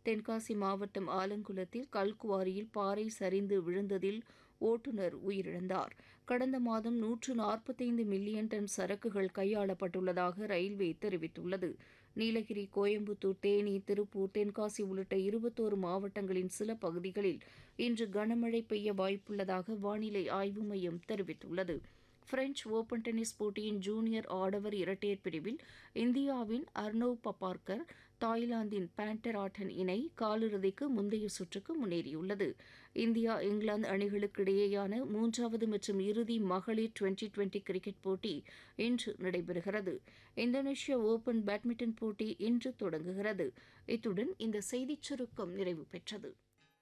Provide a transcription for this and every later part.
தென்காசி மாவட்டம் ஆலங்குளத்தில் கல்குவாரியில் பாறை சரிந்து விழுந்ததில் ஓட்டுநர் உயிரிழந்தார் கடந்த மாதம் நூற்று நாற்பத்தைந்து மில்லியன் டன் சரக்குகள் கையாளப்பட்டுள்ளதாக ரயில்வே தெரிவித்துள்ளது நீலகிரி கோயம்புத்தூர் தேனி திருப்பூர் தென்காசி உள்ளிட்ட இருபத்தோரு மாவட்டங்களின் சில பகுதிகளில் இன்று கனமழை பெய்ய வாய்ப்புள்ளதாக வானிலை ஆய்வு மையம் தெரிவித்துள்ளது பிரெஞ்ச் ஓபன் டென்னிஸ் போட்டியின் ஜூனியர் ஆடவர் இரட்டையர் பிரிவில் இந்தியாவின் அர்னவ் பப்பார்கர் தாய்லாந்தின் பேண்டர் ஆட்டன் இணை காலிறுதிக்கு முந்தைய சுற்றுக்கு முன்னேறியுள்ளது இந்தியா இங்கிலாந்து அணிகளுக்கு இடையேயான மூன்றாவது மற்றும் இறுதி மகளிர் டுவெண்டி டுவெண்டி கிரிக்கெட் போட்டி இன்று நடைபெறுகிறது இந்தோனேஷியா ஓபன் பேட்மிண்டன் போட்டி இன்று தொடங்குகிறது இத்துடன் இந்த செய்திச் சுருக்கம் நிறைவு பெற்றது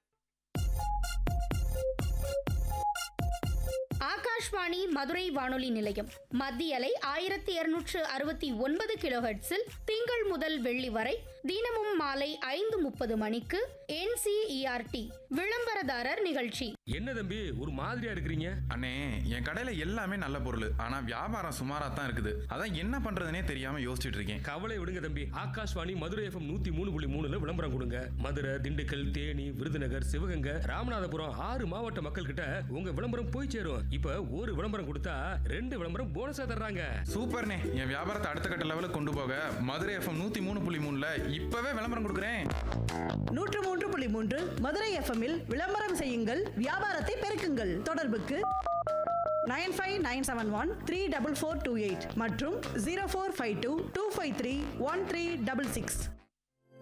ஆகாஷ்வாணி மதுரை வானொலி நிலையம் மத்திய அலை ஆயிரத்தி இருநூற்று அறுபத்தி ஒன்பது கிலோஹெட்ஸில் திங்கள் முதல் வெள்ளி வரை தினமும் மாலை ஐந்து முப்பது மணிக்கு என்சிஇஆர்டி விளம்பரதாரர் நிகழ்ச்சி என்ன தம்பி ஒரு மாதிரியா இருக்கிறீங்க அண்ணே என் கடையில எல்லாமே நல்ல பொருள் ஆனா வியாபாரம் சுமாரா தான் இருக்குது அதான் என்ன பண்றதுனே தெரியாம யோசிச்சுட்டு இருக்கேன் கவலை விடுங்க தம்பி ஆகாஷ்வாணி மதுரை எஃப்எம் நூத்தி மூணு புள்ளி மூணுல விளம்பரம் கொடுங்க மதுரை திண்டுக்கல் தேனி விருதுநகர் சிவகங்கை ராமநாதபுரம் ஆறு மாவட்ட மக்கள் கிட்ட உங்க விளம்பரம் போய் சேரும் இப்ப ஒரு விளம்பரம் கொடுத்தா ரெண்டு விளம்பரம் போனஸா தர்றாங்க சூப்பர்ண்ணே என் வியாபாரத்தை அடுத்த கட்ட லெவலுக்கு கொண்டு போக மதுரை எஃப்எம் நூத்தி மூணு புள்ளி மூணுல இப்பவே விளம்பரம் கொடுக்குறேன் நூற்று மூன்று புள்ளி மூன்று மதுரை எஃப்எம்மில் விளம்பரம் செய்யுங்கள் வியாபாரத்தை பெருக்குங்கள் தொடர்புக்கு nine five nine seven one three double four two eight மற்றும் zero four five two two five three one three double six